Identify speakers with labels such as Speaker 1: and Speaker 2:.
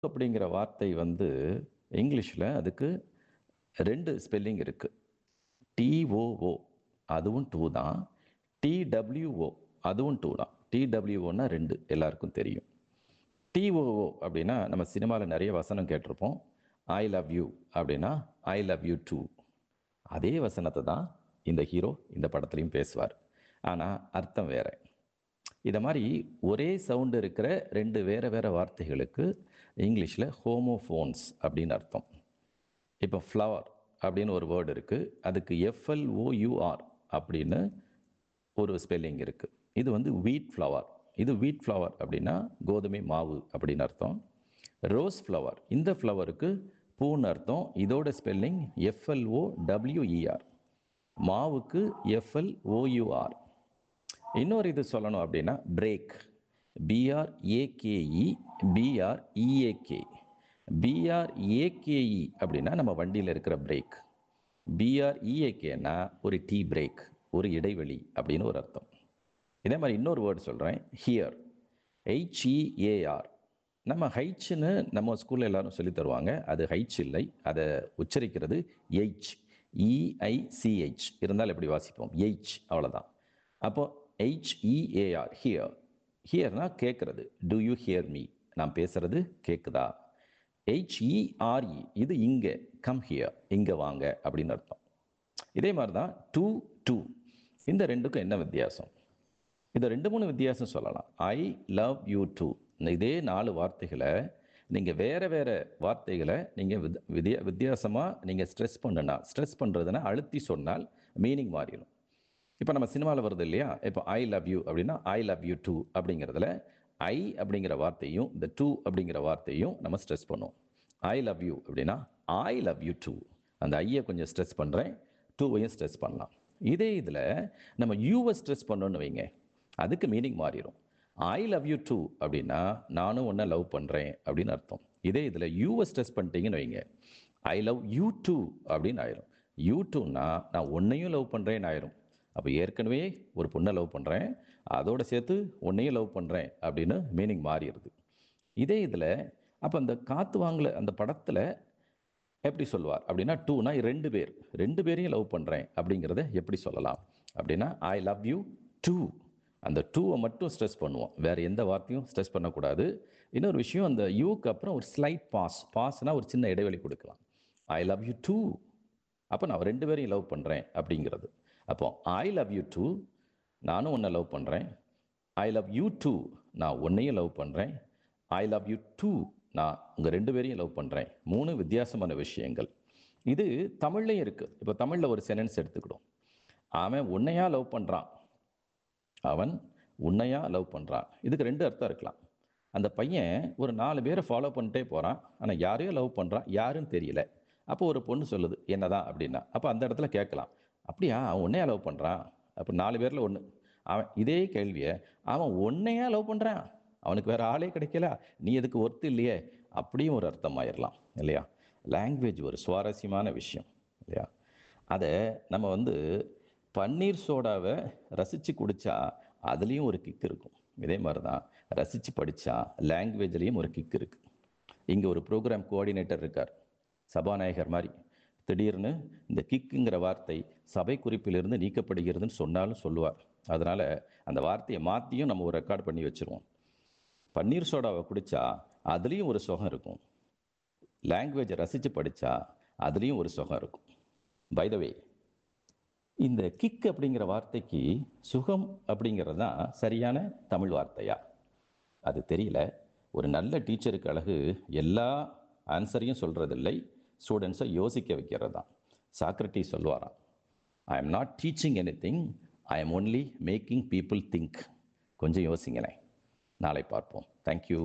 Speaker 1: அப்படிங்கிற வார்த்தை வந்து இங்கிலீஷில் அதுக்கு ரெண்டு ஸ்பெல்லிங் இருக்குது டிஓஓ அதுவும் டூ தான் டிடபிள்யூஓ அதுவும் டூ தான் டிடபிள்யூஓன்னா ரெண்டு எல்லாருக்கும் தெரியும் டிஓஓ அப்படின்னா நம்ம சினிமாவில் நிறைய வசனம் கேட்டிருப்போம் ஐ லவ் யூ அப்படின்னா ஐ லவ் யூ டூ அதே வசனத்தை தான் இந்த ஹீரோ இந்த படத்துலையும் பேசுவார் ஆனால் அர்த்தம் வேற இதை மாதிரி ஒரே சவுண்டு இருக்கிற ரெண்டு வேற வேற வார்த்தைகளுக்கு இங்கிலீஷில் ஹோமோஃபோன்ஸ் அப்படின்னு அர்த்தம் இப்போ ஃப்ளவர் அப்படின்னு ஒரு வேர்டு இருக்குது அதுக்கு எஃப்எல்ஓயூஆர் அப்படின்னு ஒரு ஸ்பெல்லிங் இருக்குது இது வந்து வீட் ஃப்ளவர் இது வீட் ஃப்ளவர் அப்படின்னா கோதுமை மாவு அப்படின்னு அர்த்தம் ரோஸ் ஃப்ளவர் இந்த ஃப்ளவருக்கு பூன்னு அர்த்தம் இதோட ஸ்பெல்லிங் எஃப்எல்ஓ டபிள்யூஇஆர் மாவுக்கு எஃப்எல்ஓயூஆர் இன்னொரு இது சொல்லணும் அப்படின்னா பிரேக் பிஆர்ஏகேஇ பிஆர்இஏகே பிஆர்ஏகேஇ அப்படின்னா நம்ம வண்டியில் இருக்கிற பிரேக் பிஆர்இஏகேனா ஒரு டீ பிரேக் ஒரு இடைவெளி அப்படின்னு ஒரு அர்த்தம் இதே மாதிரி இன்னொரு வேர்டு சொல்கிறேன் ஹியர் ஹெச்இஏஆர் நம்ம ஹைச்னு நம்ம ஸ்கூலில் எல்லாரும் சொல்லி தருவாங்க அது ஹைச் இல்லை அதை உச்சரிக்கிறது எச் இஐசிஹெச் இருந்தால் எப்படி வாசிப்போம் எச் அவ்வளோதான் அப்போ ஹெச்இஏஆர் ஹியர் ஹியர்னா கேட்குறது டு யூ ஹியர் மீ நான் பேசுறது கேட்குதா ஹெச்இஆர்இ இது இங்கே கம் ஹியர் இங்கே வாங்க அப்படின்னு அர்த்தம் இதே மாதிரி தான் டூ டூ இந்த ரெண்டுக்கும் என்ன வித்தியாசம் இதை ரெண்டு மூணு வித்தியாசம் சொல்லலாம் ஐ லவ் யூ டூ இதே நாலு வார்த்தைகளை நீங்கள் வேறு வேறு வார்த்தைகளை நீங்கள் வித் வித்தியா வித்தியாசமாக நீங்கள் ஸ்ட்ரெஸ் பண்ணுனா ஸ்ட்ரெஸ் பண்ணுறதுனா அழுத்தி சொன்னால் மீனிங் மாறிடும் இப்போ நம்ம சினிமாவில் வருது இல்லையா இப்போ ஐ லவ் யூ அப்படின்னா ஐ லவ் யூ டூ அப்படிங்கிறதுல ஐ அப்படிங்கிற வார்த்தையும் இந்த டூ அப்படிங்கிற வார்த்தையும் நம்ம ஸ்ட்ரெஸ் பண்ணுவோம் ஐ லவ் யூ அப்படின்னா ஐ லவ் யூ டூ அந்த ஐயை கொஞ்சம் ஸ்ட்ரெஸ் பண்ணுறேன் டூவையும் ஸ்ட்ரெஸ் பண்ணலாம் இதே இதில் நம்ம யூவை ஸ்ட்ரெஸ் பண்ணோன்னு வைங்க அதுக்கு மீனிங் மாறிடும் ஐ லவ் யூ டூ அப்படின்னா நானும் ஒன்றை லவ் பண்ணுறேன் அப்படின்னு அர்த்தம் இதே இதில் யூவை ஸ்ட்ரெஸ் பண்ணிட்டீங்கன்னு வைங்க ஐ லவ் யூ டூ அப்படின்னு ஆயிரும் யூ டூன்னா நான் உன்னையும் லவ் பண்ணுறேன்னு ஆயிரும் அப்போ ஏற்கனவே ஒரு பொண்ணை லவ் பண்ணுறேன் அதோட சேர்த்து உன்னையும் லவ் பண்ணுறேன் அப்படின்னு மீனிங் மாறிடுது இதே இதில் அப்போ அந்த காத்து வாங்கல அந்த படத்தில் எப்படி சொல்வார் அப்படின்னா டூனா ரெண்டு பேர் ரெண்டு பேரையும் லவ் பண்ணுறேன் அப்படிங்கிறத எப்படி சொல்லலாம் அப்படின்னா ஐ லவ் யூ டூ அந்த டூவை மட்டும் ஸ்ட்ரெஸ் பண்ணுவோம் வேறு எந்த வார்த்தையும் ஸ்ட்ரெஸ் பண்ணக்கூடாது இன்னொரு விஷயம் அந்த யூக்கு அப்புறம் ஒரு ஸ்லைட் பாஸ் பாஸ்னால் ஒரு சின்ன இடைவெளி கொடுக்கலாம் ஐ லவ் யூ டூ அப்போ நான் ரெண்டு பேரையும் லவ் பண்ணுறேன் அப்படிங்கிறது அப்போ ஐ லவ் யூ டூ நானும் உன்னை லவ் பண்ணுறேன் ஐ லவ் யூ டூ நான் உன்னையும் லவ் பண்ணுறேன் ஐ லவ் யூ டூ நான் உங்கள் ரெண்டு பேரையும் லவ் பண்ணுறேன் மூணு வித்தியாசமான விஷயங்கள் இது தமிழ்லையும் இருக்குது இப்போ தமிழில் ஒரு சென்டென்ஸ் எடுத்துக்கிடும் அவன் உன்னையா லவ் பண்ணுறான் அவன் உன்னையா லவ் பண்ணுறான் இதுக்கு ரெண்டு அர்த்தம் இருக்கலாம் அந்த பையன் ஒரு நாலு பேரை ஃபாலோ பண்ணிட்டே போகிறான் ஆனால் யாரையும் லவ் பண்ணுறான் யாருன்னு தெரியல அப்போ ஒரு பொண்ணு சொல்லுது என்னதான் அப்படின்னா அப்போ அந்த இடத்துல கேட்கலாம் அப்படியா அவன் உன்னையா லவ் பண்ணுறான் அப்போ நாலு பேரில் ஒன்று அவன் இதே கேள்வியை அவன் உன்னையா லவ் பண்ணுறான் அவனுக்கு வேறு ஆளே கிடைக்கல நீ எதுக்கு ஒர்த்து இல்லையே அப்படியும் ஒரு அர்த்தம் ஆயிடலாம் இல்லையா லாங்குவேஜ் ஒரு சுவாரஸ்யமான விஷயம் இல்லையா அதை நம்ம வந்து பன்னீர் சோடாவை ரசித்து குடித்தா அதுலேயும் ஒரு கிக் இருக்கும் இதே மாதிரி தான் ரசித்து படித்தா லாங்குவேஜ்லேயும் ஒரு கிக் இருக்குது இங்கே ஒரு ப்ரோக்ராம் கோஆர்டினேட்டர் இருக்கார் சபாநாயகர் மாதிரி திடீர்னு இந்த கிக்குங்கிற வார்த்தை சபை குறிப்பிலிருந்து நீக்கப்படுகிறதுன்னு சொன்னாலும் சொல்லுவார் அதனால் அந்த வார்த்தையை மாற்றியும் நம்ம ஒரு ரெக்கார்ட் பண்ணி வச்சுருவோம் பன்னீர் சோடாவை குடித்தா அதுலேயும் ஒரு சுகம் இருக்கும் லாங்குவேஜை ரசித்து படித்தா அதுலேயும் ஒரு சுகம் இருக்கும் பைதவே இந்த கிக் அப்படிங்கிற வார்த்தைக்கு சுகம் அப்படிங்கிறது தான் சரியான தமிழ் வார்த்தையா அது தெரியல ஒரு நல்ல டீச்சருக்கு அழகு எல்லா ஆன்சரையும் சொல்கிறதில்லை ஸ்டூடெண்ட்ஸை யோசிக்க வைக்கிறது தான் சாக்ரட்டி சொல்வாராம் I am not teaching anything I am only making people think கொஞ்சம் யோசிங்களேன் நாளை பார்ப்போம் தேங்க்யூ